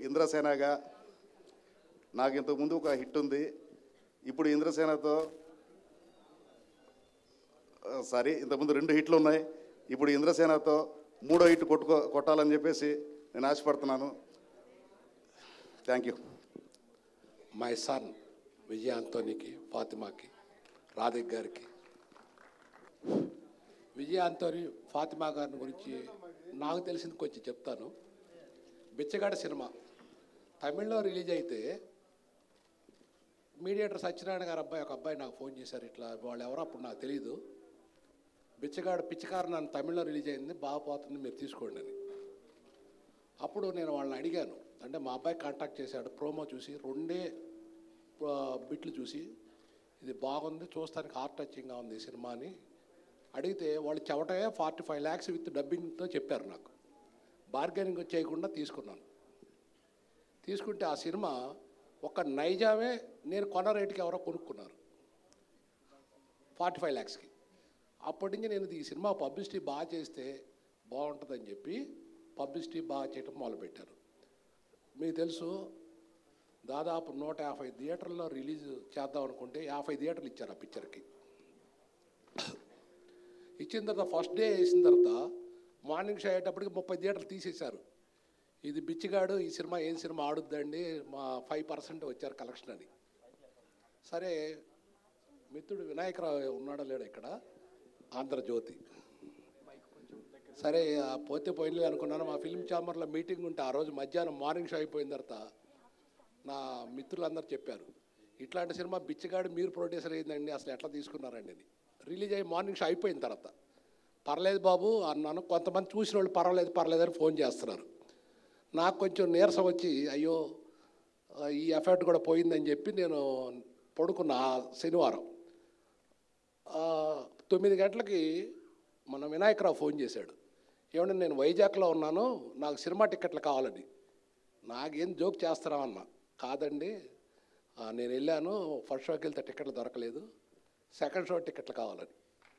ఇంద్రసేనగా నాకు ఇంతకుముందు ఒక హిట్ ఉంది ఇప్పుడు ఇంద్రసేనతో ఆ, సారీ ఇంతకుముందు రెండు హిట్లు ఉన్నాయి ఇప్పుడు ఇంద్రసేనతో మూడో హిట్ కొట్టుకో కొట్టాలని చెప్పేసి నేను ఆశపడుతున్నాను thank you my son Vijay ఆంటోనీకి ఫాతిమాకి రాధిక్ గారికి విజయ ఆంటోని ఫాతిమా గారిని గురించి నాకు తెలిసింది కొంచెం చెప్తాను బిచ్చగాడ సినిమా తమిళ్లో రిలీజ్ అయితే మీడియేటర్ సత్యనారాయణ గారు అబ్బాయి ఒక అబ్బాయి నాకు ఫోన్ చేశారు ఇట్లా వాళ్ళు ఎవరో అప్పుడు నాకు తెలియదు బిచ్చగాడు పిచ్చకారు నన్ను తమిళ్లో రిలీజ్ అయింది బాగా పోతుంది మీరు తీసుకోండి అని అప్పుడు నేను వాళ్ళని అడిగాను అంటే మా అబ్బాయి కాంటాక్ట్ చేశాడు ప్రోమో చూసి రెండే ఆ, బిట్లు చూసి ఇది బాగుంది చూస్తానికి హార్ట్ టచింగ్గా ఉంది ఈ సినిమా అని అడిగితే వాళ్ళు చెవటే ఫార్టీ ఫైవ్ ల్యాక్స్ విత్ డబ్బింగ్తో చెప్పారు నాకు బార్గెనింగ్ చేయకుండా తీసుకున్నాను తీసుకుంటే ఆ సినిమా ఒక నైజామే నేను కొన్న రేటుకి ఎవరో కొనుక్కున్నారు ఫార్టీ ఫైవ్ ల్యాక్స్కి అప్పటి నుంచి నేను ఈ సినిమా పబ్లిసిటీ బాగా చేస్తే బాగుంటుందని చెప్పి పబ్లిసిటీ బాగా చేయటం మొదలుపెట్టారు మీకు తెలుసు దాదాపు నూట యాభై థియేటర్లో రిలీజ్ చేద్దాం అనుకుంటే యాభై థియేటర్లు ఇచ్చారు ఆ పిక్చర్కి ఇచ్చిన తర్వాత ఫస్ట్ డే వేసిన తర్వాత మార్నింగ్ షో అయ్యేటప్పటికి ముప్పై థియేటర్లు తీసేశారు ఇది బిచ్చిగాడు ఈ సినిమా ఏం సినిమా ఆడుద్దండి మా ఫైవ్ పర్సెంట్ వచ్చారు కలెక్షన్ అని సరే మిత్రుడు వినాయకరావు ఉన్నాడో లేడు ఇక్కడ ఆంధ్రజ్యోతి సరే ఆ పోతే పోయినలే అనుకున్నాను మా ఫిల్మ్ ఛాంబర్లో మీటింగ్ ఉంటే ఆ రోజు మధ్యాహ్నం మార్నింగ్ షో అయిపోయిన తర్వాత నా మిత్రులందరూ చెప్పారు ఇట్లాంటి సినిమా బిచ్చగాడు మీరు ప్రొడ్యూసర్ అయిందండి అసలు ఎట్లా తీసుకున్నారండి అని రిలీజ్ అయ్యి మార్నింగ్ షో అయిపోయిన తర్వాత పర్లేదు బాబు అన్నాను కొంతమంది చూసిన వాళ్ళు పర్వాలేదు పర్లేదు అని ఫోన్ చేస్తున్నారు నాకు కొంచెం నీరసం వచ్చి అయ్యో ఆ, ఈ ఎఫర్ట్ కూడా పోయిందని చెప్పి నేను పడుకున్న ఆ శనివారం ఆ, తొమ్మిది గంటలకి మన వినాయకరావు ఫోన్ చేశాడు ఏమంటే నేను వైజాగ్లో ఉన్నాను నాకు సినిమా టికెట్లు కావాలని నాకేం జోక్ చేస్తారా అన్న కాదండి ఆ, నేను వెళ్ళాను ఫస్ట్ షోకి వెళ్తే టికెట్లు దొరకలేదు సెకండ్ షో టికెట్లు కావాలని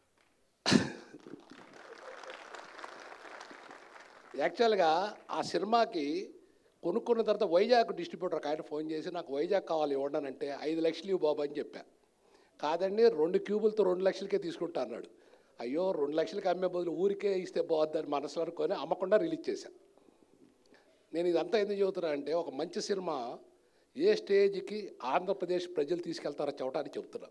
యాక్చువల్గా ఆ సినిమాకి కొనుక్కున్న తర్వాత వైజాగ్ డిస్ట్రిబ్యూటర్ ఆయన ఫోన్ చేసి నాకు వైజాగ్ కావాలి ఇవ్వండి అంటే ఐదు లక్షలు ఇవ్వు బాబు అని చెప్పా కాదండి రెండు క్యూబులతో రెండు లక్షలకే తీసుకుంటా అన్నాడు అయ్యో రెండు లక్షలకి అమ్మే బదులు ఊరికే ఇస్తే బాగుద్దని మనసులో అనుకొని అమ్మకుండా రిలీజ్ చేశా నేను ఇదంతా ఎందుకు చెబుతున్నా అంటే ఒక మంచి సినిమా ఏ స్టేజ్కి ఆంధ్రప్రదేశ్ ప్రజలు తీసుకెళ్తారో చెప్పడానికి చెబుతున్నా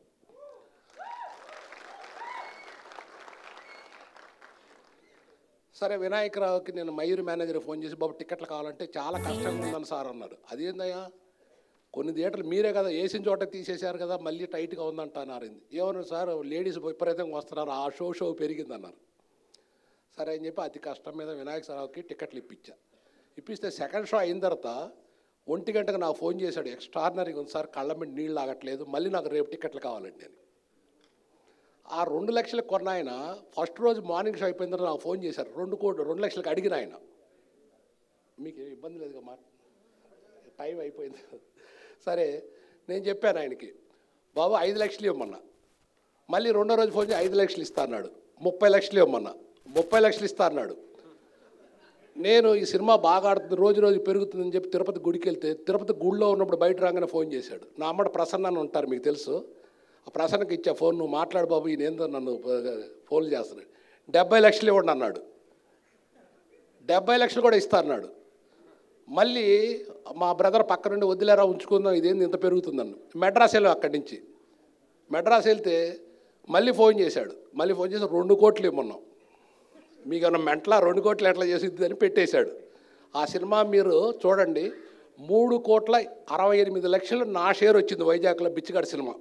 సరే వినాయకరావుకి నేను మయూరి మేనేజర్ ఫోన్ చేసి బాబు టికెట్లు కావాలంటే చాలా కష్టంగా ఉందని సార్ అన్నాడు అదేందయ్యా కొన్ని థియేటర్లు మీరే కదా వేసిన చోట తీసేశారు కదా మళ్ళీ టైట్గా ఉందంటున్నారు ఏమన్నా సార్ లేడీస్ విపరీతంగా వస్తున్నారు ఆ షో షో పెరిగిందన్నారు సరే అని చెప్పి అతి కష్టం మీద వినాయక రావుకి టికెట్లు ఇప్పించా ఇప్పిస్తే సెకండ్ షో అయిన తర్వాత ఒంటి గంటకు నాకు ఫోన్ చేశాడు ఎక్స్ట్రాడినరీగా ఉంది సార్ కళ్ళ మీద నీళ్ళు ఆగట్లేదు మళ్ళీ నాకు రేపు టికెట్లు కావాలండి అని ఆ రెండు లక్షలు కొన్న ఆయన ఫస్ట్ రోజు మార్నింగ్ షో అయిపోయిన తర్వాత నాకు ఫోన్ చేశారు రెండు కోట్లు రెండు లక్షలకు అడిగిన ఆయన మీకు ఏం ఇబ్బంది లేదుగా మాట టైం అయిపోయింది సరే నేను చెప్పాను ఆయనకి బాబు ఐదు లక్షలు ఇవ్వమన్నా మళ్ళీ రెండో రోజు ఫోన్ చేసి ఐదు లక్షలు ఇస్తా అన్నాడు ముప్పై లక్షలు ఇవ్వమన్నా ముప్పై లక్షలు ఇస్తా అన్నాడు నేను ఈ సినిమా బాగా ఆడుతుంది రోజు రోజు పెరుగుతుందని చెప్పి తిరుపతి గుడికి వెళ్తే తిరుపతి గుడిలో ఉన్నప్పుడు బయట రాగానే ఫోన్ చేశాడు నా అమ్మడు ప్రసన్న అని ఉంటారు మీకు తెలుసు ఆ ప్రసన్నకి ఇచ్చా ఫోన్ నువ్వు మాట్లాడు బాబు ఈయన ఏందో నన్ను ఫోన్ చేస్తున్నాడు డెబ్బై లక్షలు ఇవ్వండి అన్నాడు డెబ్బై లక్షలు కూడా ఇస్తా అన్నాడు మళ్ళీ మా బ్రదర్ పక్క నుండి వదిలేరా ఉంచుకుందాం ఇదేంది ఇంత పెరుగుతుందన్న మెడ్రాస్ వెళ్ళాం అక్కడి నుంచి మెడ్రాస్ వెళ్తే మళ్ళీ ఫోన్ చేశాడు మళ్ళీ ఫోన్ చేసి రెండు కోట్లు ఇమ్మన్నాం మీకు ఏమన్నా మెంటలా రెండు కోట్లు ఎట్లా చేసిద్ది అని పెట్టేశాడు ఆ సినిమా మీరు చూడండి మూడు కోట్ల అరవై ఎనిమిది లక్షలు నా షేర్ వచ్చింది వైజాగ్లో బిచ్చిగాడి సినిమా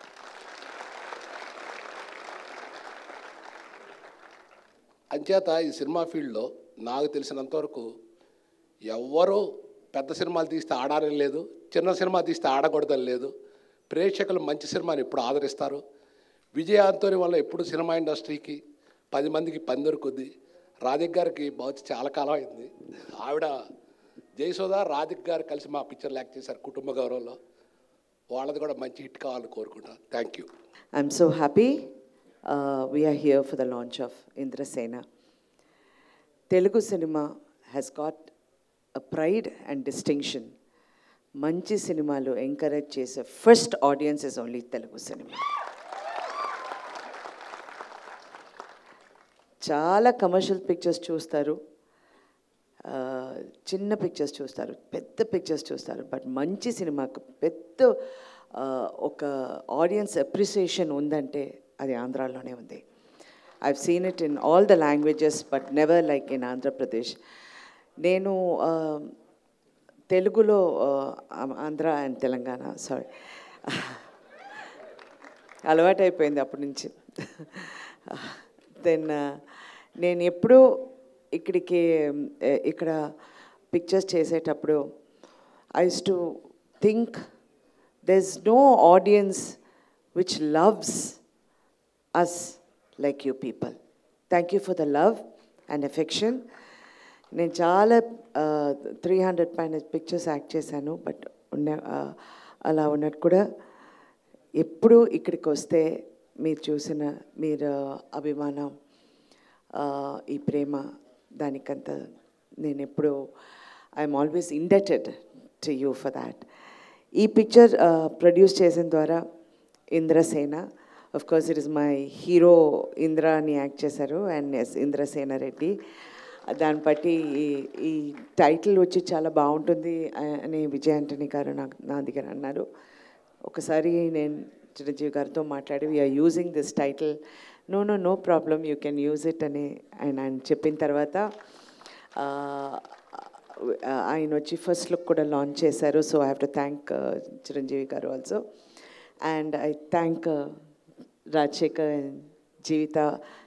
అంచేత ఈ సినిమా ఫీల్డ్లో నాకు తెలిసినంతవరకు ఎవ్వరూ పెద్ద సినిమాలు తీస్తే ఆడాలని లేదు చిన్న సినిమా తీస్తే ఆడకూడదని లేదు ప్రేక్షకులు మంచి సినిమాని ఎప్పుడు ఆదరిస్తారు విజయాంతోని వల్ల ఎప్పుడు సినిమా ఇండస్ట్రీకి పది మందికి పని దొరుకుద్ది రాధిక్ గారికి బహుశా చాలా కాలం అయింది ఆవిడ జయసోద రాధిక్ గారు కలిసి మా పిక్చర్ యాక్ట్ చేశారు కుటుంబ గౌరవంలో వాళ్ళది కూడా మంచి హిట్ కావాలని కోరుకుంటాను thank you I'm so happy uh, we are here for the launch of Indrasena. Telugu cinema has got a pride and distinction మంచి సినిమాలు ఎంకరేజ్ చేసే first audience is only Telugu సినిమా చాలా కమర్షియల్ పిక్చర్స్ చూస్తారు ఆ, చిన్న పిక్చర్స్ చూస్తారు పెద్ద పిక్చర్స్ చూస్తారు బట్ మంచి సినిమాకు పెద్ద ఆ, ఒక ఆడియన్స్ అప్రిసియేషన్ ఉందంటే అది ఆంధ్రాలోనే ఉంది I've seen it in all the languages but never like in Andhra Pradesh నేను ఆ, తెలుగులో ఆ, ఆంధ్ర అండ్ తెలంగాణ సారీ అలవాటైపోయింది అప్పటి నుంచి దెన్ నేను ఎప్పుడూ ఇక్కడికి eh, ఇక్కడ పిక్చర్స్ చేసేటప్పుడు I to think there is no audience which loves us like you people thank you for the love and affection నేను చాలా త్రీ హండ్రెడ్ పైన పిక్చర్స్ యాక్ట్ చేశాను బట్ ఉన్న ఆ, అలా ఉన్నట్టు కూడా ఎప్పుడు ఇక్కడికి వస్తే మీరు చూసిన మీరు అభిమానం ఆ, ఈ ప్రేమ దానికంత నేను ఎప్పుడు I'm always indebted to you for that ఈ పిక్చర్ ప్రొడ్యూస్ చేసిన ద్వారా Indrasena of course it is my hero Indra అని యాక్ట్ చేశారు అండ్ ఎస్ ఇంద్రసేన రెడ్డి దాన్ని బట్టి ఈ ఈ టైటిల్ వచ్చి చాలా బాగుంటుంది ఆ- అని విజయ్ ఆంటనీ గారు నాకు నా దగ్గర అన్నారు ఒకసారి నేను చిరంజీవి గారితో మాట్లాడి we are using this title no no no problem you can use it అని ఆయన ఆయన చెప్పిన తర్వాత ఆ, ఆయన వచ్చి ఫస్ట్ లుక్ కూడా లాంచ్ చేశారు so I have to thank Chiranjeevi garu also and I thank Rajasekhar and Jeevitha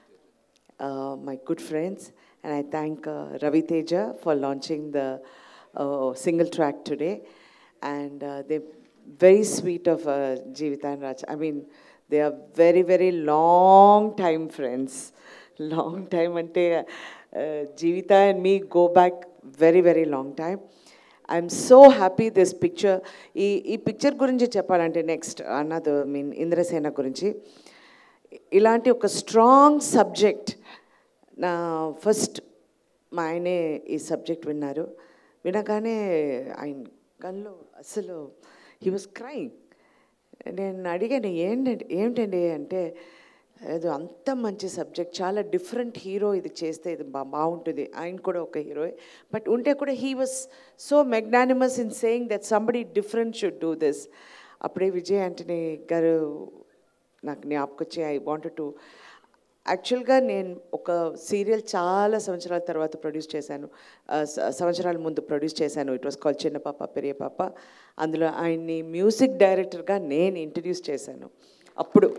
uh, my good friends, and I thank uh, Ravi Teja for launching the uh, single track today. And uh, they're very sweet of uh, Jeevita and Raj. I mean, they are very, very long time friends. Long time ante uh, Jeevita and me go back very, very long time. I'm so happy this picture ఈ ఈ picture గురించి చెప్పాలంటే next అన్నది mean Indrasena గురించి ఇలాంటి ఒక strong subject నా first మా ఆయనే ఈ సబ్జెక్ట్ విన్నారు వినగానే ఆయన కళ్ళు అసలు హీ వాజ్ క్రైంగ్ నేను అడిగాను ఏంటండి ఏమిటండి అంటే ఏదో అంత మంచి సబ్జెక్ట్ చాలా డిఫరెంట్ హీరో ఇది చేస్తే ఇది బా బాగుంటుంది ఆయన కూడా ఒక హీరో బట్ ఉంటే కూడా he was so magnanimous in saying that somebody different should do this అప్పుడే విజయ్ ఆంటనీ గారు నాకు జ్ఞాపకొచ్చి ఐ వాంటెడ్ టు యాక్చువల్గా నేను ఒక సీరియల్ చాలా సంవత్సరాల తర్వాత ప్రొడ్యూస్ చేశాను ఆ, స- సంవత్సరాల ముందు ప్రొడ్యూస్ చేశాను ఇట్ వాస్ కాల్ చిన్న పాప పెరియ పాప అందులో ఆయన్ని మ్యూజిక్ డైరెక్టర్గా నేను ఇంట్రడ్యూస్ చేశాను అప్పుడు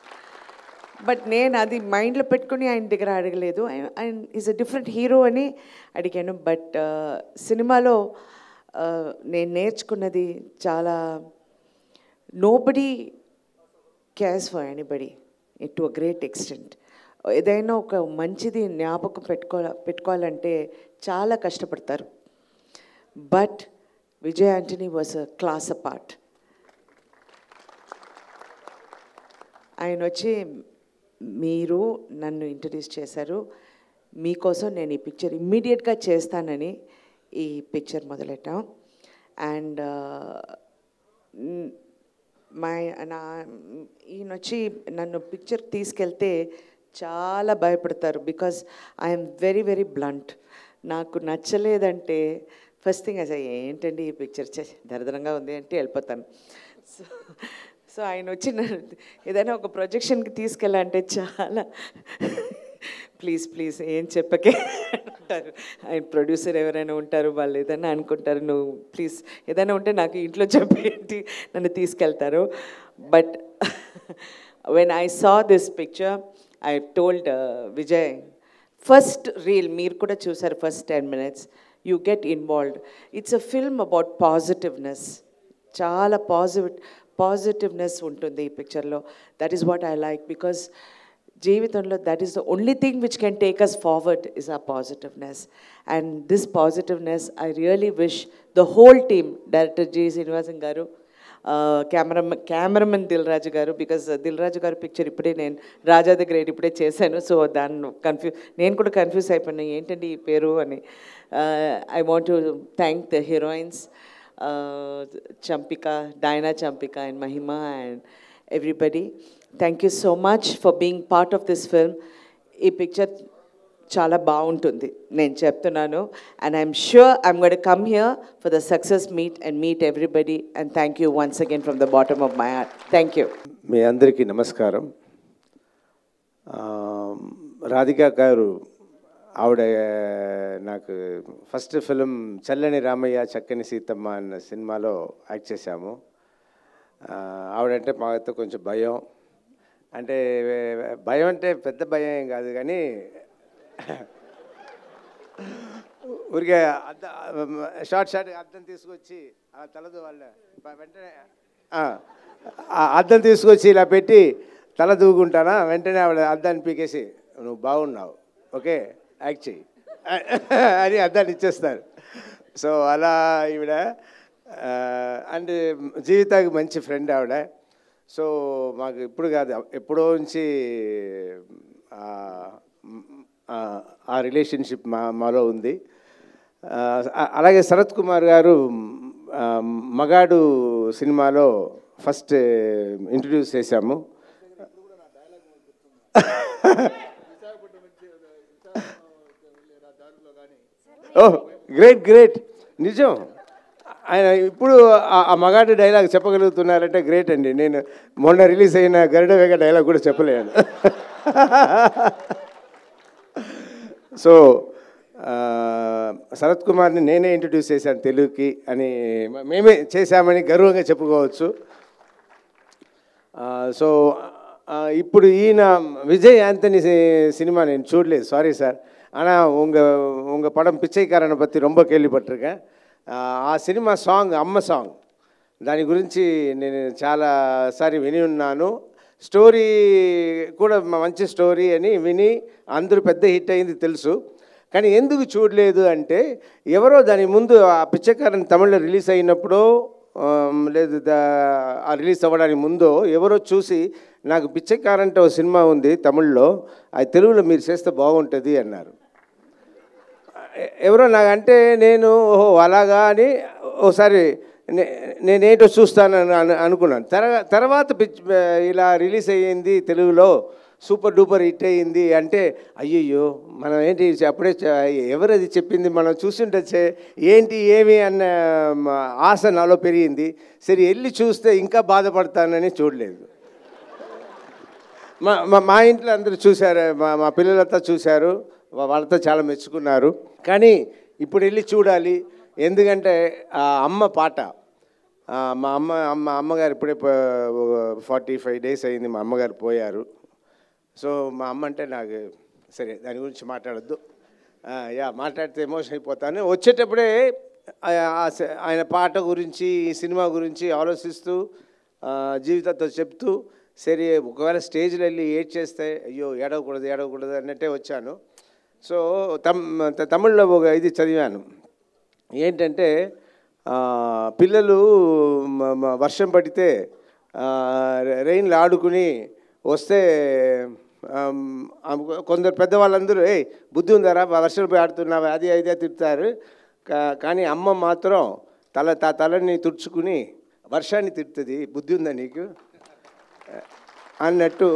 బట్ నేను అది మైండ్లో పెట్టుకుని ఆయన దగ్గర అడగలేదు ఆయన- ఆయన ఈజ్ అ డిఫరెంట్ హీరో అని అడిగాను బట్ సినిమాలో ఆ, నేను నేర్చుకున్నది చాలా nobody cares for anybody to a great extent ఏదైనా ఒక మంచిది జ్ఞాపకం పెట్టుకో పెట్టుకోవాలంటే చాలా కష్టపడతారు but Vijay Antony was a class apart ఆయన వచ్చి మీరు నన్ను ఇంట్రడ్యూస్ చేశారు మీకోసం నేను ఈ పిక్చర్ ఇమ్మీడియట్గా చేస్తానని ఈ పిక్చర్ మొదలెట్టాం అండ్ మా నా ఈయన వచ్చి నన్ను పిక్చర్ తీసుకెళ్తే చాలా భయపడతారు because I'm very very blunt నాకు నచ్చలేదంటే ఫస్ట్ థింగ్ అసలు ఏంటండి ఈ పిక్చర్ చే దరిద్రంగా ఉంది అంటే వెళ్ళిపోతాను సో సో ఆయన వచ్చి నన్ను ఏదైనా ఒక ప్రొజెక్షన్కి తీసుకెళ్ళాలంటే చాలా ప్లీజ్ ప్లీజ్ ఏం చెప్పకే అంటారు ఆయన ప్రొడ్యూసర్ ఎవరైనా ఉంటారు వాళ్ళు ఏదైనా అనుకుంటారు నువ్వు ప్లీజ్ ఏదైనా ఉంటే నాకు ఇంట్లో చెప్పేంటి నన్ను తీసుకెళ్తారు but when I saw this picture I told Vijay first reel మీరు కూడా చూసారు first ten minutes you get involved it's a film about positiveness చాలా పాజిటివ్ పాజిటివ్నెస్ ఉంటుంది ఈ పిక్చర్లో that is what I like because జీవితంలో that is the only thing which can take us forward is ఆ positiveness and this positiveness I really wish the whole team director G Srinivasan garu camera cameraman Dil రాజు గారు because Dil రాజు గారు picture ఇప్పుడే నేను రాజా దగ్గర ఇప్పుడే చేశాను so దాన్ని కన్ఫ్యూ నేను కూడా కన్ఫ్యూజ్ అయిపోయినా ఏంటండి ఈ పేరు అని I want to thank the heroines uh, Champika, Diana Champika, and Mahima, and everybody. Thank you so much for being part of this film. ఈ పిక్చర్ చాలా బాగుంటుంది నేను చెప్తున్నాను and I'm sure I'm gonna come here for the success meet and meet everybody and thank you once again from the bottom of my heart thank you మీ అందరికీ నమస్కారం ఆ, రాధికా గారు ఆవిడ నాకు ఫస్ట్ ఫిలిం చల్లని రామయ్య చక్కని సీతమ్మ అన్న సినిమాలో యాక్ట్ చేశాము ఆ, ఆవిడంటే మాతో కొంచెం భయం అంటే భయం అంటే పెద్ద భయం ఏం కాదు కానీ ఊరికే అద్ద షార్ట్ షార్ట్ అద్దం తీసుకొచ్చి ఆ తలదు వాళ్ళ వెంటనే ఆ, ఆ అద్దం తీసుకొచ్చి ఇలా పెట్టి తల దూకుంటానా వెంటనే ఆవిడ అద్దాన్ని పీకేసి నువ్వు బాగున్నావు ఓకే యాక్ట్ చెయ్యి అని అద్దాన్ని ఇచ్చేస్తారు సో అలా ఈవిడ అండ్ జీవితానికి మంచి ఫ్రెండ్ ఆవిడ సో మాకు ఇప్పుడు కాదు ఎప్పుడో నుంచి ఆ, ఆ, ఆ రిలేషన్షిప్ మా మాలో ఉంది ఆ, అలాగే శరత్ కుమార్ గారు ఆ, మగాడు సినిమాలో ఫస్ట్ ఇంట్రడ్యూస్ చేశాము ఓహ్ గ్రేట్ గ్రేట్ నిజం ఆయన ఇప్పుడు ఆ- ఆ మగాడి డైలాగ్ చెప్పగలుగుతున్నారంటే గ్రేట్ అండి నేను మొన్న రిలీజ్ అయిన గరుడ వేగ డైలాగ్ కూడా చెప్పలేను సో ఆ, శరత్ కుమార్ని నేనే ఇంట్రడ్యూస్ చేశాను తెలుగుకి అని మేమే చేశామని గర్వంగా చెప్పుకోవచ్చు ఆ, సో ఆ, ఇప్పుడు ఈయన విజయ్ యాంతని సి- సినిమా నేను చూడలేదు సారీ సార్ ஆனால் உங்கள் உங்கள் படம் பிச்சைக்காரனை பற்றி ரொம்ப கேள்விப்பட்டிருக்கேன் ఆ, ఆ సినిమా సాంగ్ అమ్మ సాంగ్ దాని గురించి నేను చాలాసారి విని ఉన్నాను స్టోరీ కూడా మ- మంచి స్టోరీ అని విని అందరూ పెద్ద హిట్ అయింది తెలుసు కానీ ఎందుకు చూడలేదు అంటే ఎవరో దాని ముందు ఆ పిచ్చకారన్ తమిళ్లో రిలీజ్ అయినప్పుడు ఆమ్, లేదు దా ఆ రిలీజ్ అవ్వడానికి ముందు ఎవరో చూసి నాకు పిచ్చకారంటే ఒక సినిమా ఉంది తమిళ్లో అది తెలుగులో మీరు చేస్తే బాగుంటుంది అన్నారు ఎ- ఎవరో నాకంటే నేను ఓహో అలాగా అని ఒకసారి నే- నేనేంటో చూస్తానని అను అనుకున్నాను తర్వా తర్వాత పిచ్ ఇలా రిలీజ్ అయ్యింది తెలుగులో సూపర్ డూపర్ హిట్ అయ్యింది అంటే అయ్యయ్యో మనం ఏంటి అప్పుడే చ- ఎవరది చెప్పింది మనం చూసిండొచ్చే ఏంటి ఏమి అన్న మ, ఆశ నాలో పెరిగింది సరే వెళ్ళి చూస్తే ఇంకా బాధపడతానని చూడలేదు మా మా మా ఇంట్లో అందరూ చూశారు మా మా పిల్లలంతా చూశారు వా- వాళ్ళతో చాలా మెచ్చుకున్నారు కానీ ఇప్పుడు వెళ్ళి చూడాలి ఎందుకంటే ఆ అమ్మ పాట ఆ, మా అమ్మ అమ్మ అమ్మగారు ఇప్పుడే ఫార్టీ ఫైవ్ డేస్ అయింది మా అమ్మగారు పోయారు సో మా అమ్మ అంటే నాకు సరే దాని గురించి మాట్లాడద్దు యా మాట్లాడితే ఎమోషన్ అయిపోతాను వచ్చేటప్పుడే ఆ- ఆ స- ఆయన పాట గురించి ఈ సినిమా గురించి ఆలోచిస్తూ ఆ, జీవితంతో చెప్తూ సరే ఒకవేళ స్టేజ్లో వెళ్ళి ఏడ్ చేస్తే అయ్యో ఏడవకూడదు ఏడవకూడదు అన్నట్టే వచ్చాను సో తమ్ త- తమిళ్లో ఒక ఇది చదివాను ఏంటంటే ఆ, పిల్లలు మ- మ- వర్షం పడితే ఆ, రె- రెయిన్లో ఆడుకుని వస్తే ఆమ్, ఆమ్, కొందరు పెద్దవాళ్ళందరూ ఏ బుద్ధి ఉందారా వర్షంలో పోయి ఆడుతున్నావా అది అయితే తిడతారు కా- కానీ అమ్మ మాత్రం తల త తలని తుడుచుకుని వర్షాన్ని తిడుతుంది బుద్ధి ఉందా నీకు అన్నట్టు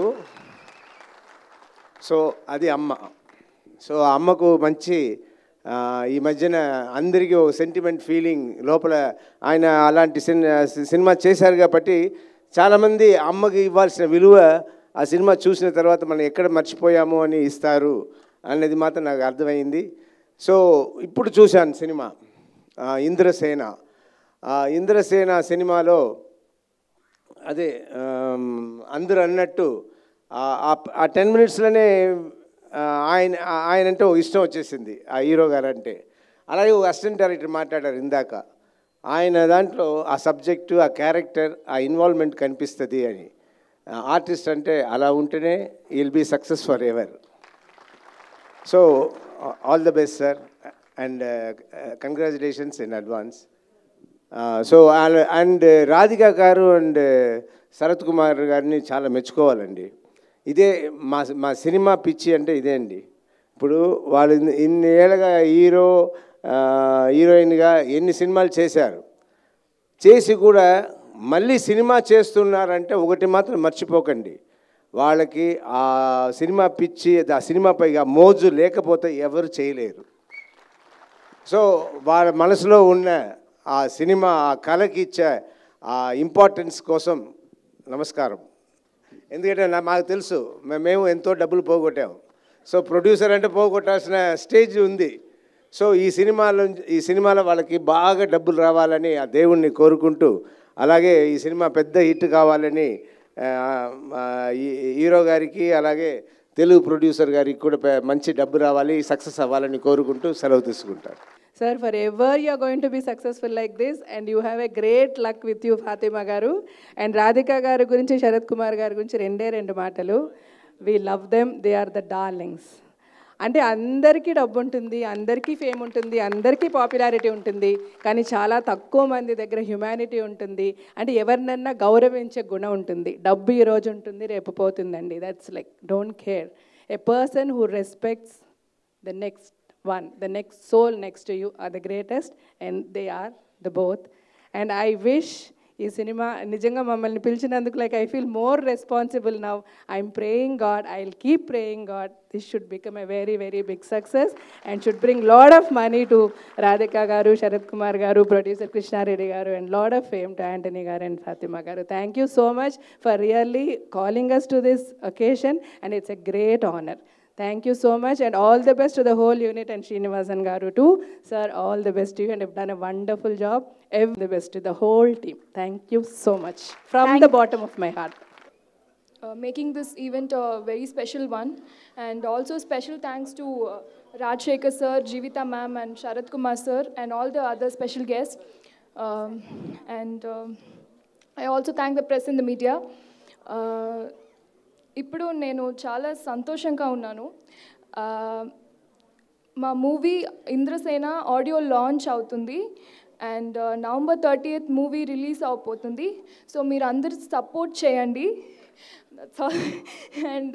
సో అది అమ్మ సో ఆ అమ్మకు మంచి ఆ, ఈ మధ్యన అందరికీ ఒక సెంటిమెంట్ ఫీలింగ్ లోపల ఆయన అలాంటి సిన్ సినిమా చేశారు కాబట్టి చాలామంది అమ్మకి ఇవ్వాల్సిన విలువ ఆ సినిమా చూసిన తర్వాత మనం ఎక్కడ మర్చిపోయాము అని ఇస్తారు అన్నది మాత్రం నాకు అర్థమైంది సో ఇప్పుడు చూశాను సినిమా ఆ, ఇంద్రసేన ఆ, ఇంద్రసేన సినిమాలో అదే ఆమ్, అందరూ అన్నట్టు ఆ- ఆ- ఆ టెన్ మినిట్స్లోనే ఆయన ఆ- ఆయన అంటే ఒక ఇష్టం వచ్చేసింది ఆ హీరో గారు అంటే అలాగే ఒక అసిస్టెంట్ డైరెక్టర్ మాట్లాడారు ఇందాక ఆయన దాంట్లో ఆ సబ్జెక్టు ఆ క్యారెక్టర్ ఆ ఇన్వాల్వ్మెంట్ కనిపిస్తుంది అని ఆర్టిస్ట్ అంటే అలా ఉంటేనే will be success for ever so all the best sir and congratulations in advance so and Radhika garu and Sarath Kumar గారిని చాలా మెచ్చుకోవాలండి ఇదే మా మా సినిమా పిచ్చి అంటే ఇదే అండి ఇప్పుడు వాళ్ళు ఇన్ని- ఇన్ని ఏళ్ళగా హీరో ఆ, హీరోయిన్గా ఎన్ని సినిమాలు చేశారు చేసి కూడా మళ్ళీ సినిమా చేస్తున్నారంటే ఒకటి మాత్రం మర్చిపోకండి వాళ్ళకి ఆ సినిమా పిచ్చి ఆ సినిమాపై ఆ మోజు లేకపోతే ఎవరు చేయలేరు సో వాళ్ళ మనసులో ఉన్న ఆ సినిమా ఆ కళకి ఇచ్చే ఆ ఇంపార్టెన్స్ కోసం నమస్కారం ఎందుకంటే నా మాకు తెలుసు మే- మేము ఎంతో డబ్బులు పోగొట్టాము సో ప్రొడ్యూసర్ అంటే పోగొట్టాల్సిన స్టేజ్ ఉంది సో ఈ సినిమాలో ఈ సినిమాలో వాళ్ళకి బాగా డబ్బులు రావాలని ఆ దేవుణ్ణి కోరుకుంటూ అలాగే ఈ సినిమా పెద్ద హిట్ కావాలని ఆ, ఆ, ఈ హీరో గారికి అలాగే తెలుగు ప్రొడ్యూసర్ గారికి కూడా పె- మంచి డబ్బు రావాలి సక్సెస్ అవ్వాలని కోరుకుంటూ సెలవు తీసుకుంటారు Sir, forever you are going to be successful like this, and you have a great luck with you, Fatima Garu. And Radhika Garu గురించి శరత్ కుమార్ గారి గురించి రెండే రెండు మాటలు we love them they are the darlings అంటే అందరికీ డబ్బు ఉంటుంది అందరికీ ఫేమ్ ఉంటుంది అందరికీ పాపులారిటీ ఉంటుంది కానీ చాలా తక్కువ మంది దగ్గర హ్యుమానిటీ ఉంటుంది అంటే ఎవరినన్నా గౌరవించే గుణం ఉంటుంది డబ్బు ఈ రోజు ఉంటుంది రేపు పోతుందండి that's like don't care a person who respects the next one, the next soul next to you are the greatest, and they are the both. And I wish ఈ సినిమా నిజంగా మమ్మల్ని పిలిచినందుకు like I feel more responsible now I'm praying God I will keep praying God this should become a very very big success and should bring lot of money to Radhika garu Sarath Kumar garu producer Krishna Reddy garu and lot of fame to Antony garu and Fatima garu thank you so much for really calling us to this occasion and it's a great honour Thank you so much, and all the best to the whole unit and Srinivasan Garu too. Sir, all the best to you, and you've done a wonderful job. Every the best to the whole team. Thank you so much from the bottom of my heart. uh, making this event a very special one. And also special thanks to uh, Raj Shekhar sir, Jivita ma'am, and Sharat Kumar sir, and all the other special guests. Um, and um, I also thank the press and the media. Uh, ఇప్పుడు నేను చాలా సంతోషంగా ఉన్నాను Uh, మా movie Indrasena audio launch అవుతుంది and November thirty eighth movie release అవబోతుంది so మీరు అందరు సపోర్ట్ చేయండి and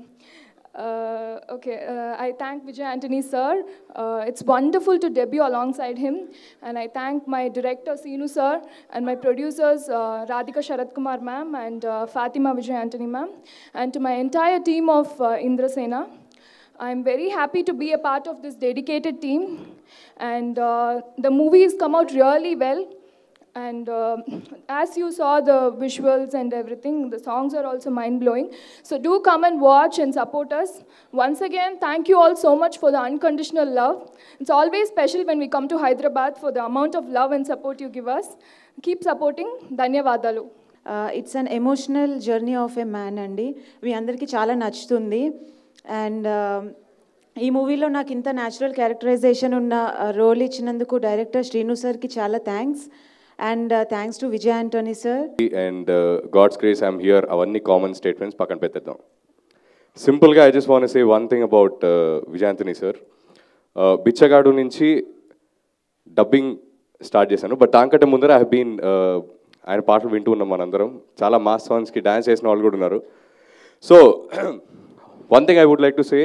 okay I thank Vijay Antony sir it's wonderful to debut alongside him and I thank my director Seenu sir and my producers Radhika Sarath Kumar ma'am and Fatima Vijay Antony ma'am and to my entire team of Indrasena I'm very happy to be a part of this dedicated team, and uh, the movie has come out really well. And uh, as you saw the visuals and everything, the songs are also mind blowing. So do come and watch and support us. Once again, thank you all so much for the unconditional love. It's always special when we come to Hyderabad for the amount of love and support you give us. Keep supporting. Dhanyavadalu. It's an emotional journey of a man అండి మీ అందరికీ చాలా నచ్చుతుంది and ఈ మూవీలో నాకు ఇంత natural characterization ఉన్న రోల్ ఇచ్చినందుకు డైరెక్టర్ శ్రీను సార్కి చాలా thanks and thanks to Vijay Antony sir and God's grace I'm here అవన్నీ కామన్ స్టేట్మెంట్స్ పక్కన పెట్టేద్దాం సింపుల్గా I just want say one thing about Vijay Antony sir Bichagadu నుంచి డబ్బింగ్ స్టార్ట్ చేశాను బట్ దానికంటే ముందర ఐ బీన్ ఆయన పాటలు వింటూ ఉన్నాం మనందరం చాలా మాస్ సాంగ్స్కి డ్యాన్స్ చేసిన వాళ్ళు కూడా ఉన్నారు so one thing I would like to say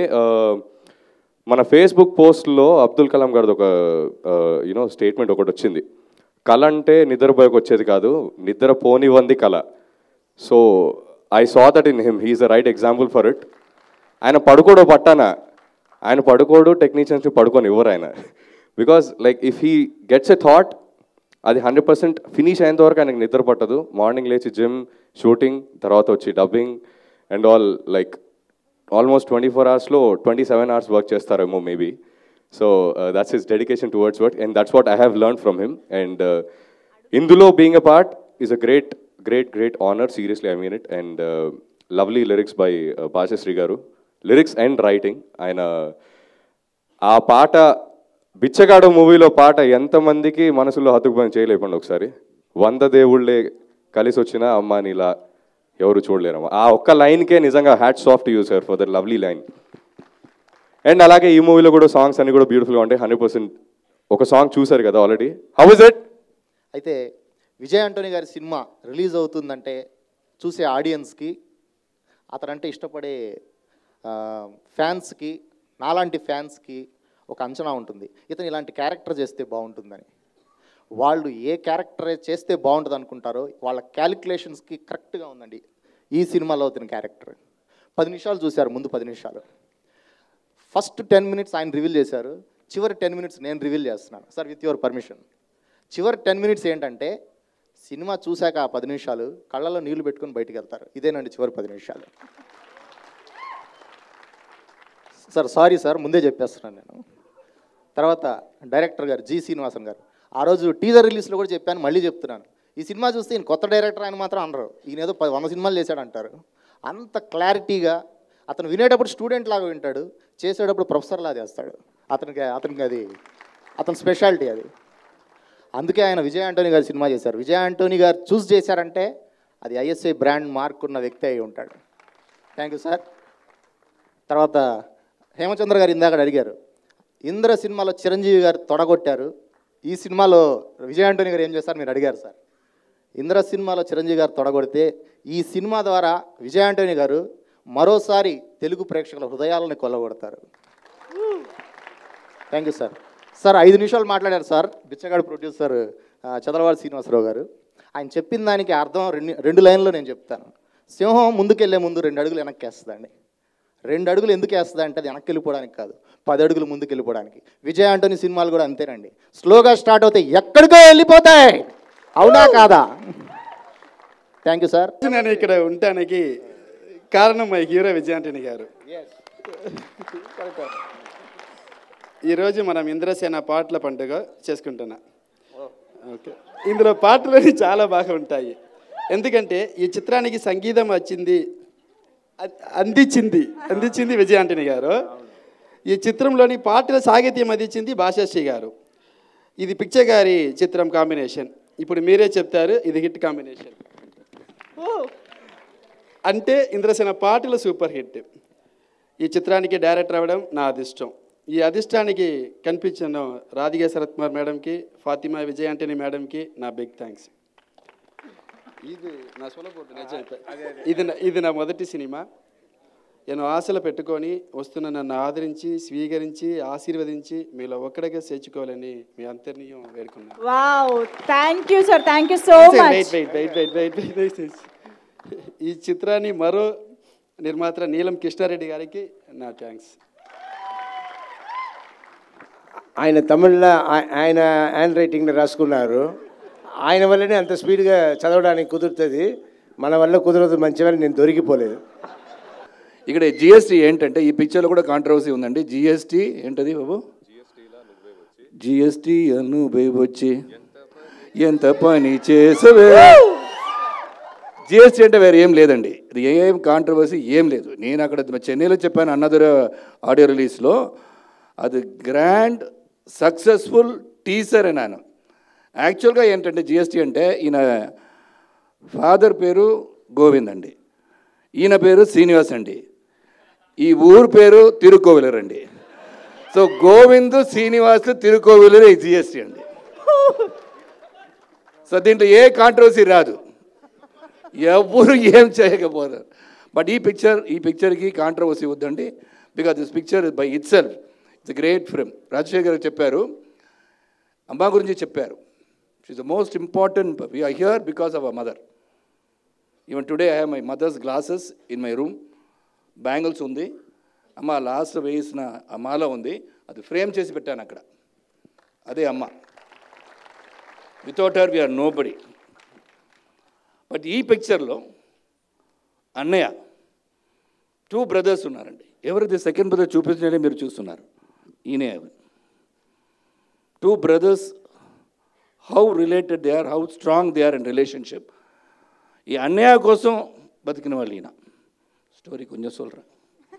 మన ఫేస్బుక్ పోస్ట్లో అబ్దుల్ కలాం గారిది ఒక యూనో స్టేట్మెంట్ ఒకటి వచ్చింది కళ అంటే నిద్రపోయకు వచ్చేది కాదు నిద్ర పోనివ్వంది కళ so I saw that in him he is the right example for it ఆయన పడుకోడు పట్టాన ఆయన పడుకోడు టెక్నీషియన్స్ని పడుకొని ఇవ్వరు ఆయన because like if he gets a thought అది హండ్రెడ్ పర్సెంట్ ఫినిష్ అయ్యేంత వరకు ఆయనకు నిద్ర పట్టదు మార్నింగ్ లేచి జిమ్ షూటింగ్ తర్వాత వచ్చి dubbing and all like almost twenty four అవర్స్లో ట్వంటీ సెవెన్ అవర్స్ వర్క్ చేస్తారేమో maybe so that's his dedication towards work and that's what I have learn from him and ఇందులో being a part is a great great great honour seriously I mean it and lovely lyrics by Bhashashri garu lyrics and writing ఆయన ఆ పాట బిచ్చగాడు మూవీలో పాట ఎంతమందికి మనసులో హత్తుకుపోయి చేయలేపండి ఒకసారి వంద దేవుళ్ళే కలిసి వచ్చిన అమ్మ నీలా ఎవరు చూడలేరమ్మా ఆ ఒక్క లైన్కే నిజంగా హ్యాట్ సాఫ్ట్ use sir for that lovely line and అలాగే ఈ మూవీలో కూడా సాంగ్స్ అన్ని కూడా బ్యూటిఫుల్గా ఉంటాయి హండ్రెడ్ పర్సెంట్ ఒక సాంగ్ చూసారు కదా ఆల్రెడీ హౌ ఇస్ ఇట్ అయితే విజయ్ ఆంటోనీ గారి సినిమా రిలీజ్ అవుతుందంటే చూసే ఆడియన్స్కి అతనంటే ఇష్టపడే ఆ, ఫ్యాన్స్కి నాలాంటి ఫ్యాన్స్కి ఒక అంచనా ఉంటుంది ఇతను ఇలాంటి క్యారెక్టర్ చేస్తే బాగుంటుందని వాళ్ళు ఏ క్యారెక్టర్ చేస్తే బాగుంటుంది అనుకుంటారో వాళ్ళ క్యాలిక్యులేషన్స్కి కరెక్ట్గా ఉందండి ఈ సినిమాలో అవుతున్న క్యారెక్టర్ పది నిమిషాలు చూశారు ముందు పది నిమిషాలు ఫస్ట్ టెన్ మినిట్స్ ఆయన రివీల్ చేశారు చివరి టెన్ మినిట్స్ నేను రివీల్ చేస్తున్నాను సార్ విత్ యువర్ పర్మిషన్ చివరి టెన్ మినిట్స్ ఏంటంటే సినిమా చూశాక ఆ పది నిమిషాలు కళ్ళలో నీళ్లు పెట్టుకొని బయటికి వెళ్తారు ఇదేనండి చివరి పది నిమిషాలు సార్ సారీ సార్ ముందే చెప్పేస్తున్నాను నేను తర్వాత డైరెక్టర్ గారు జి శ్రీనివాసన్ గారు ఆ రోజు టీజర్ రిలీజ్లో కూడా చెప్పాను మళ్ళీ చెప్తున్నాను ఈ సినిమా చూస్తే ఈయన కొత్త డైరెక్టర్ ఆయన మాత్రం అనరు ఈయన ఏదో ప- వంద సినిమాలు చేశాడు అంటారు అంత క్లారిటీగా అతను వినేటప్పుడు స్టూడెంట్ లాగా వింటాడు చేసేటప్పుడు ప్రొఫెసర్ లాగా చేస్తాడు అతనికి అతనికి అది అతని స్పెషాలిటీ అది అందుకే ఆయన విజయ్ ఆంటోనీ గారు సినిమా చేశారు విజయ్ ఆంటోనీ గారు చూస్ చేశారంటే అది ఐఎస్ఐ బ్రాండ్ మార్క్ ఉన్న వ్యక్తి అయి ఉంటాడు థ్యాంక్ యూ సార్ తర్వాత హేమచంద్ర గారు ఇందాక అడిగారు ఇంద్ర సినిమాలో చిరంజీవి గారు తొడగొట్టారు ఈ సినిమాలో విజయ్ ఆంటోనీ గారు ఏం చేస్తారు మీరు అడిగారు సార్ ఇంద్ర సినిమాలో చిరంజీవి గారు తొడగొడితే ఈ సినిమా ద్వారా విజయ్ ఆంటోనీ గారు మరోసారి తెలుగు ప్రేక్షకుల హృదయాలను కొల్లగొడతారు థ్యాంక్ యూ సార్ సార్ ఐదు నిమిషాలు మాట్లాడారు సార్ బిచ్చగాడు ప్రొడ్యూసర్ ఆ, చదలవాడి శ్రీనివాసరావు గారు ఆయన చెప్పిన దానికి అర్థం రెండు రెండు లైన్లో నేను చెప్తాను సింహం ముందుకెళ్లే ముందు రెండు అడుగులు వెనక్కి వేస్తుందండి రెండు అడుగులు ఎందుకు వేస్తుంది అంటే అది వెనక్కి వెళ్ళిపోవడానికి కాదు పది అడుగులు ముందుకు వెళ్ళిపోవడానికి విజయ్ ఆంటోనీ సినిమాలు కూడా అంతేనండి స్లోగా స్టార్ట్ అవుతాయి ఎక్కడికో వెళ్ళిపోతాయి అవునా కాదా థ్యాంక్ యూ సార్ నేను ఇక్కడ ఉండటానికి కారణం మా హీరో విజయాంటని గారు ఈరోజు మనం ఇంద్రసేన పాటల పండుగ చేసుకుంటున్నా ఓకే ఇందులో పాటలు చాలా బాగా ఉంటాయి ఎందుకంటే ఈ చిత్రానికి సంగీతం వచ్చింది అ- అందించింది అందించింది విజయాంటని గారు ఈ చిత్రంలోని పాటల సాహిత్యం అందించింది భాషాశ్రీ గారు ఇది పిక్చర్ గారి చిత్రం కాంబినేషన్ ఇప్పుడు మీరే చెప్తారు ఇది హిట్ కాంబినేషన్ అంటే ఇంద్రసేన పాటలు సూపర్ హిట్ ఈ చిత్రానికి డైరెక్టర్ అవ్వడం నా అదృష్టం ఈ అదృష్టానికి కనిపించిన రాధికా శరత్ కుమార్ మేడంకి ఫాతిమా విజయ్ ఆంటనీ మేడంకి నా బిగ్ థ్యాంక్స్ ఇది నా సొలబోటు నిజం ఇది నా- ఇది నా మొదటి సినిమా నేను ఆశలు పెట్టుకొని వస్తున్న నన్ను ఆదరించి స్వీకరించి ఆశీర్వదించి మీలో ఒక్కడిగా చేర్చుకోవాలని మీ అంతర్నీయం వేడుకున్నాను wow thank you sir thank you so wait much wait wait wait wait wait wait ఈ చిత్రాన్ని మరో నిర్మాత నీలం కృష్ణారెడ్డి గారికి నా థ్యాంక్స్ ఆయన తమిళ్లో ఆ- ఆయన హ్యాండ్ రైటింగ్ని రాసుకున్నారు ఆయన వల్లనే అంత స్పీడ్గా చదవడానికి కుదురుతుంది మన వల్ల కుదరదు మంచివని నేను దొరికిపోలేదు ఇక్కడ జిఎస్టీ ఏంటంటే ఈ పిక్చర్లో కూడా కాంట్రవర్సీ ఉందండి జిఎస్టీ ఏంటది బాబు జిఎస్టీ అను వచ్చి ఎంత పని చేసవే జిఎస్టీ అంటే వేరే ఏం లేదండి ఇది ఏం కాంట్రవర్సీ ఏం లేదు నేను అక్కడ చెన్నైలో చెప్పాను అన్నదర్ ఆడియో రిలీజ్లో అది గ్రాండ్ సక్సెస్ఫుల్ టీజర్ అన్నాను యాక్చువల్గా ఏంటంటే జిఎస్టీ అంటే ఈయన ఫాదర్ పేరు గోవింద్ అండి ఈయన పేరు శ్రీనివాస్ అండి ఈ ఊరు పేరు తిరుకోవిలర్ అండి సో గోవింద్ శ్రీనివాస్ తిరుకోవిలర్ ఈ జిఎస్టీ అండి సో దీంట్లో ఏ కాంట్రవర్సీ రాదు ఎవరు ఏం చేయకపోతారు బట్ ఈ పిక్చర్ ఈ పిక్చర్కి కాంట్రవర్సీ వద్దండి because this picture by itself it's great film Rajasekhar garu చెప్పారు అమ్మ గురించి చెప్పారు she's the most important we're here because of a mother even today I have my mother's glasses in my room bangles ఉంది అమ్మ last వేసిన ఆ మాల ఉంది అది ఫ్రేమ్ చేసి పెట్టాను అక్కడ అదే అమ్మ without her we're nobody but ఈ పిక్చర్లో అన్నయ్య టూ బ్రదర్స్ ఉన్నారండి ఎవరైతే సెకండ్ బ్రదర్ చూపించినట్టే మీరు చూస్తున్నారు ఈయనే two brothers how related they are how strong they are in relationship ఈ అన్నయ్య కోసం బతికిన వాళ్ళు ఈయన స్టోరీ కొంచెం சொல்கிறேன்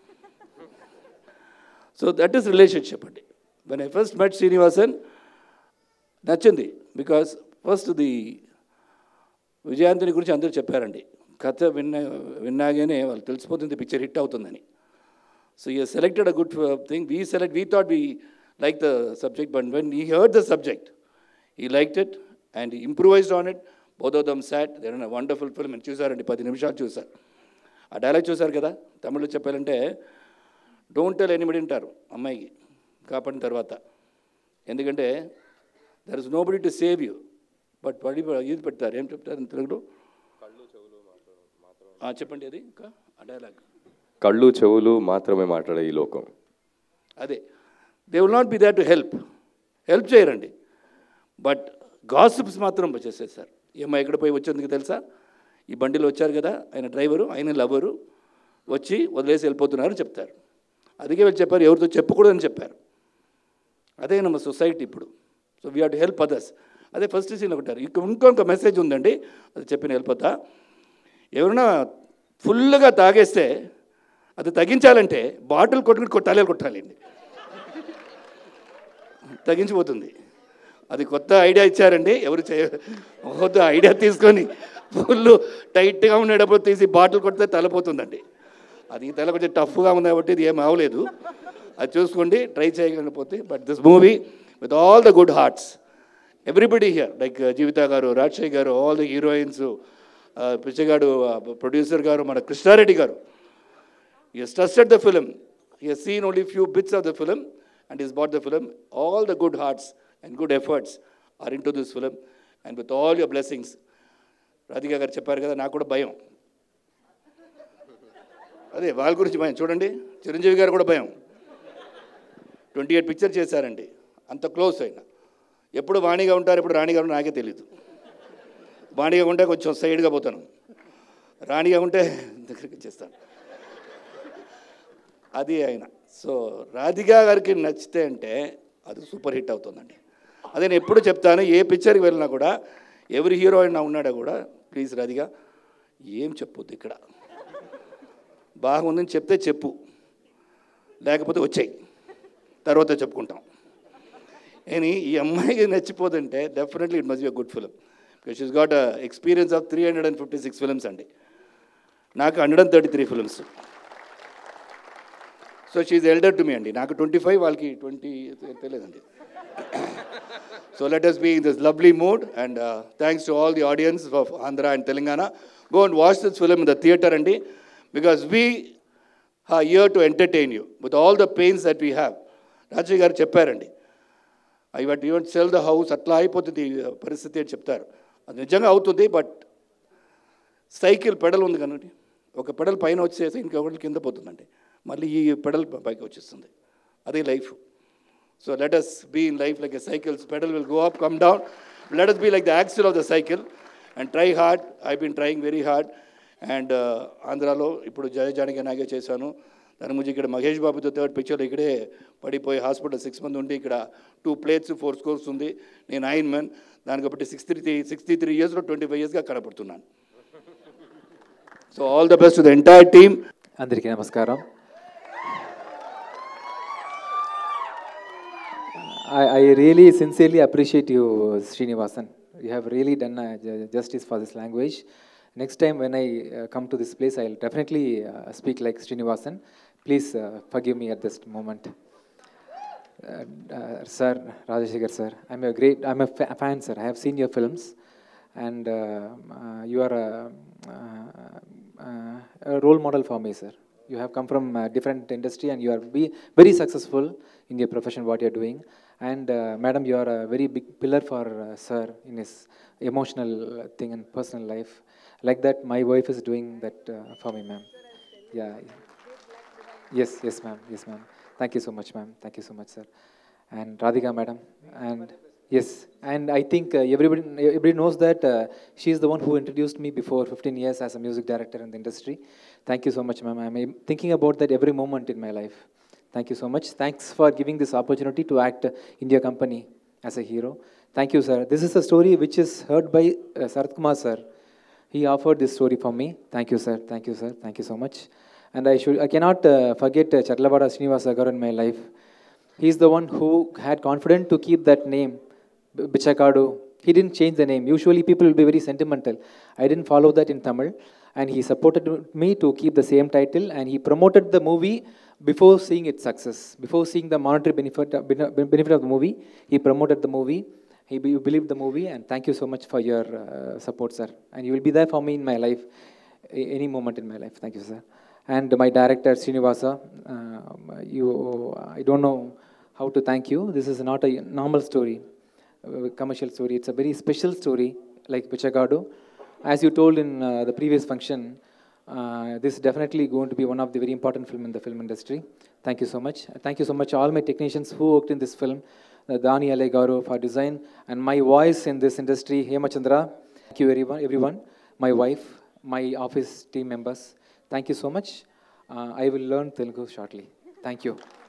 సో దట్ ఈస్ రిలేషన్షిప్ అండి when I first met Srinivasan నచ్చింది బికాస్ ఫస్ట్ ది విజయాంతిని గురించి అందరూ చెప్పారండి కథ విన్న విన్నాగానే వాళ్ళు తెలిసిపోతుంది పిక్చర్ హిట్ అవుతుందని so I selected a good thing we select we thought we like the subject but when I heard the subject I liked it and improvised on it both of them sat there wonderful film అని చూసారండి పది నిమిషాలు చూసారు ఆ dialogue చూసారు కదా తమిళ్లో చెప్పాలంటే డోంట్ టెల్ ఎనిబడి అంటారు అమ్మాయికి కాపాడిన తర్వాత ఎందుకంటే there is nobody to save you but పడి ఇది పెడతారు ఏం చెప్తారు in తెలుగులో ఆ, చెప్పండి అది ఇంకా ఆ డైలాగ్ కళ్ళు చెవులు మాత్రమే మాట్లాడే ఈ లోకం అదే they will not be there to help help చేయరండి బట్ గాసిప్స్ మాత్రం చేసేసారు ఏమో ఎక్కడ పోయి వచ్చేందుకు తెలుసా ఈ బండిలో వచ్చారు కదా ఆయన డ్రైవరు ఆయన లవరు వచ్చి వదిలేసి వెళ్ళిపోతున్నారు చెప్తారు అందుకే వీళ్ళు చెప్పారు ఎవరితో చెప్పకూడదని చెప్పారు అదే ನಮ್ಮ సొసైటీ ఇప్పుడు so we have to help others అదే ఫస్ట్ సీన్ ఒకటారు ఇంకో ఇంకొక మెసేజ్ ఉందండి అది చెప్పిన వెళ్ళిపోతా ఎవరైనా ఫుల్గా తాగేస్తే అది తగ్గించాలంటే బాటిల్ కొట్టుకుని కొట్టాలి కొట్టాలండి తగ్గించిపోతుంది అది కొత్త ఐడియా ఇచ్చారండి ఎవరు చేయ కొత్త ఐడియా తీసుకొని ఫుల్ టైట్గా ఉండేటప్పుడు తీసి బాటిల్ కొడితే తలపోతుందండి అది తల కొంచెం టఫ్గా ఉంది కాబట్టి ఇది ఏం అవ్వలేదు అది చూసుకోండి ట్రై చేయకపోతే but this movie with all the good hearts everybody here like Jeevitha garu Rajasekhar garu all the heroines పిచ్చగాడు ప్రొడ్యూసర్ గారు మన కృష్ణారెడ్డి గారు he has trusted the film. He has seen only few bits of the film and he's bought the film. All the good hearts and good efforts are into this film. And with all your blessings, Radhika గారు చెప్పారు కదా నాకు కూడా భయం అదే వాళ్ళ గురించి భయం చూడండి చిరంజీవి గారు కూడా భయం ట్వంటీ ఎయిట్ పిక్చర్ చేశారండి అంత క్లోజ్ అయినా ఎప్పుడు వాణిగా ఉంటారు ఎప్పుడు రాణిగా ఉంటారు నాకే తెలియదు వాణిగా ఉంటే కొంచెం సైడ్గా పోతాను రాణిగా ఉంటే దగ్గరికి చేస్తాను అది ఆయన సో రాధికా గారికి నచ్చితే అంటే అది సూపర్ హిట్ అవుతుందండి అదే నేను ఎప్పుడు చెప్తాను ఏ పిక్చర్కి వెళ్ళినా కూడా ఎవరి హీరోయిన్ ఉన్నాడో కూడా ప్లీజ్ రాధిక ఏం చెప్పొద్దు ఇక్కడ బాగుందని చెప్తే చెప్పు లేకపోతే వచ్చాయి తర్వాత చెప్పుకుంటాం అని ఈ అమ్మాయికి నచ్చిపోతుంటే definitely it must be a good film because she's got experience of three hundred and fifty six films అండి నాకు hundred and thirty three films so she's elder to me అండి నాకు ట్వంటీ ఫైవ్ వాళ్ళకి ట్వంటీ తెలియదండి so let us be in this lovely mood and uh, thanks to all the audience of Andhra and Telangana. Go and watch this film in the theatre అండి because we are here to entertain you with all the pains that we have. Rajaiah garu చెప్పారండి I what event sell the house అట్లా అయిపోతుంది ఈ పరిస్థితి అని చెప్తారు అది నిజంగా అవుతుంది బట్ సైకిల్ పెడల్ ఉంది కదండి ఒక పెడల్ పైన వచ్చేసి ఇంకొకటి కింద పోతుందండి మళ్ళీ ఈ పెడల్ పైకి వచ్చేస్తుంది అదే life so let us be in life like a cycle's pedal will go up come down let us be like the axle of the cycle and try hard I been trying very hard and ఆంధ్రాలో ఇప్పుడు జయ జానకి నాగే చేశాను దాని గురించి ఇక్కడ మహేష్ బాబుతో third picture ఇక్కడే పడిపోయి hospital six మంది ఉండి ఇక్కడ టూ ప్లేట్స్ ఫోర్ స్కోర్స్ ఉంది నేను ఐన్ మ్యాన్ దానికి కాబట్టి సిక్స్టీ త్రీ సిక్స్టీ త్రీ ఇయర్స్లో ట్వంటీ ఫైవ్ ఇయర్స్గా కనపడుతున్నాను so all the best the entire team అందరికీ నమస్కారం I, I really sincerely appreciate you, Srinivasan. You have really done uh, ju- justice for this language. Next time when I uh, come to this place, I'll definitely uh, speak like Srinivasan. Please uh, forgive me at this moment. Uh, uh, sir, Rajashekar sir, I'm a great, I'm a fa- fan, sir. I have seen your films, and uh, uh, you are a, uh, uh, a role model for me, sir. You have come from a different industry, and you are be very successful in your profession, what you're doing. And uh, madam, you are a very big pillar for uh, sir in his emotional uh, thing and personal life. Like that, my wife is doing that uh, for me, ma'am. Yeah. Yes, yes, ma'am. Yes, ma'am. Thank you so much, ma'am. Thank you so much, sir. And Radhika, madam. And yes, and I think uh, everybody everybody knows that uh, she is the one who introduced me before 15 years as a music director in the industry. Thank you so much, ma'am. I'm thinking about that every moment in my life. Thank you so much. Thanks for giving this opportunity to act in your company as a hero. Thank you, sir. This is a story which is heard by uh, Sarath Kumar, sir. He offered this story for me. Thank you, sir. Thank you, sir. Thank you so much. And I should I cannot uh, forget uh, Charlavada Srinivasa Garu in my life. He is the one who had confidence to keep that name, B- Bichakadu. He didn't change the name. Usually people will be very sentimental. I didn't follow that in Tamil. And he supported me to keep the same title. And he promoted the movie before seeing its success. Before seeing the monetary benefit, bene- benefit of the movie, he promoted the movie. He be- believed the movie. And thank you so much for your uh, support, sir. And you will be there for me in my life, a- any moment in my life. Thank you, sir. And my director, Srinivasa, um, you, I don't know how to thank you. This is not a normal story. uh, commercial story. It's a very special story, like Pichagadu. As you told in uh, the previous function, uh, this is definitely going to be one of the very important film in the film industry. Thank you so much. Thank you so much all my technicians who worked in this film, uh, Dani Ale Gauru for design, and my voice in this industry, Hema Chandra. Thank you everyone, everyone, my wife, my office team members. Thank you so much. Uh, I will learn Telugu shortly. Thank you.